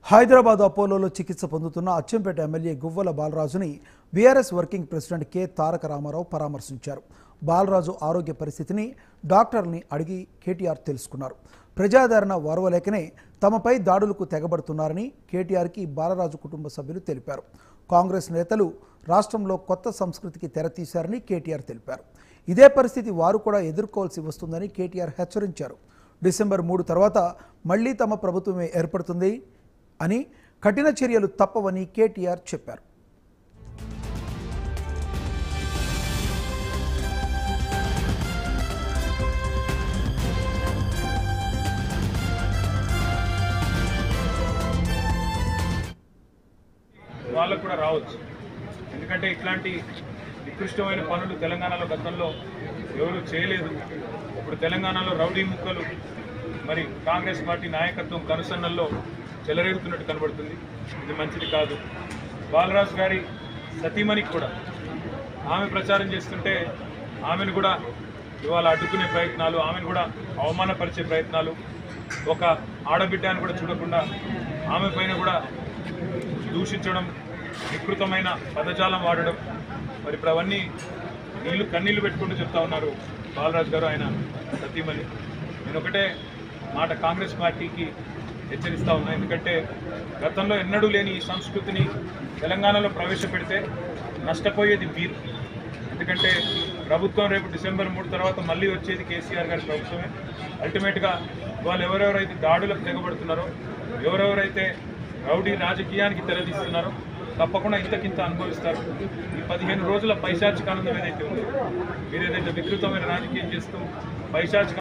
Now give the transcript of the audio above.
హైదరాబాద్ అపోలోలో చికిత్స పొందుతున్న అచ్చంపేట ఎమ్మెల్యే గువ్వల బాలరాజుని BRS working president K Taraka Ramarao పరామర్శించారు బాలరాజు ఆరోగ్య పరిస్థితిని డాక్టర్ని అడిగి కేటీఆర్ తెలుసుకున్నారు ప్రజాదరణ ఓర్వలేకనే తమపై దాడులకు తెగబడుతున్నారని కేటీఆర్కి బాలరాజు కుటుంబ సభ్యులు తెలిపారు కాంగ్రెస్ నేతలు రాష్ట్రంలో కొత్త సంస్కృతికి తెరతీశారని కేటీఆర్ తెలిపారు ఇదే పరిస్థితి వారు కూడా ఎదుర్కోవాల్సి వస్తుందని కేటీఆర్ హెచ్చరించారు డిసెంబర్ మూడు తర్వాత మళ్లీ తమ ప్రభుత్వమే ఏర్పడుతుంది అని కఠిన చర్యలు తప్పవని కేటీఆర్ చెప్పారు వాళ్ళకు కూడా రావచ్చు ఎందుకంటే ఇట్లాంటి నికృష్టమైన పనులు తెలంగాణలో గతంలో ఎవరు చేయలేదు ఇప్పుడు తెలంగాణలో రౌడీ ముక్కలు మరి కాంగ్రెస్ పార్టీ నాయకత్వం కనుసన్నల్లో చెలరేగుతున్నట్టు కనబడుతుంది ఇది మంచిది కాదు బాలరాజు గారి సతీమణికి కూడా ఆమె ప్రచారం చేస్తుంటే ఆమెను కూడా ఇవాళ అడ్డుకునే ప్రయత్నాలు ఆమెను కూడా అవమానపరిచే ప్రయత్నాలు ఒక ఆడబిడ్డ అని కూడా చూడకుండా ఆమె పైన కూడా దూషించడం వికృతమైన పదజాలం వాడడం మరి ఇప్పుడు అవన్నీ నీళ్లు కన్నీళ్లు పెట్టుకుంటూ చెప్తా ఉన్నారు బాలరాజు గారు ఆయన సతీమణి నేను ఒకటే మాట కాంగ్రెస్ పార్టీకి హెచ్చరిస్తా ఉన్నా ఎందుకంటే గతంలో ఎన్నడూ లేని ఈ సంస్కృతిని తెలంగాణలో ప్రవేశపెడితే నష్టపోయేది మీరు ఎందుకంటే ప్రభుత్వం రేపు డిసెంబర్ మూడు తర్వాత మళ్ళీ వచ్చేది కేసీఆర్ గారి ప్రభుత్వమే అల్టిమేట్గా వాళ్ళు ఎవరెవరైతే దాడులకు తెగబడుతున్నారో ఎవరెవరైతే రౌడీ రాజకీయానికి తెరదీస్తున్నారో తప్పకుండా ఇంతకింత అనుభవిస్తారు ఈ పదిహేను రోజుల పైశాచిక ఆనందం ఏదైతే ఉందో మీరు ఏదైతే వికృతమైన రాజకీయం చేస్తూ పైశాచిక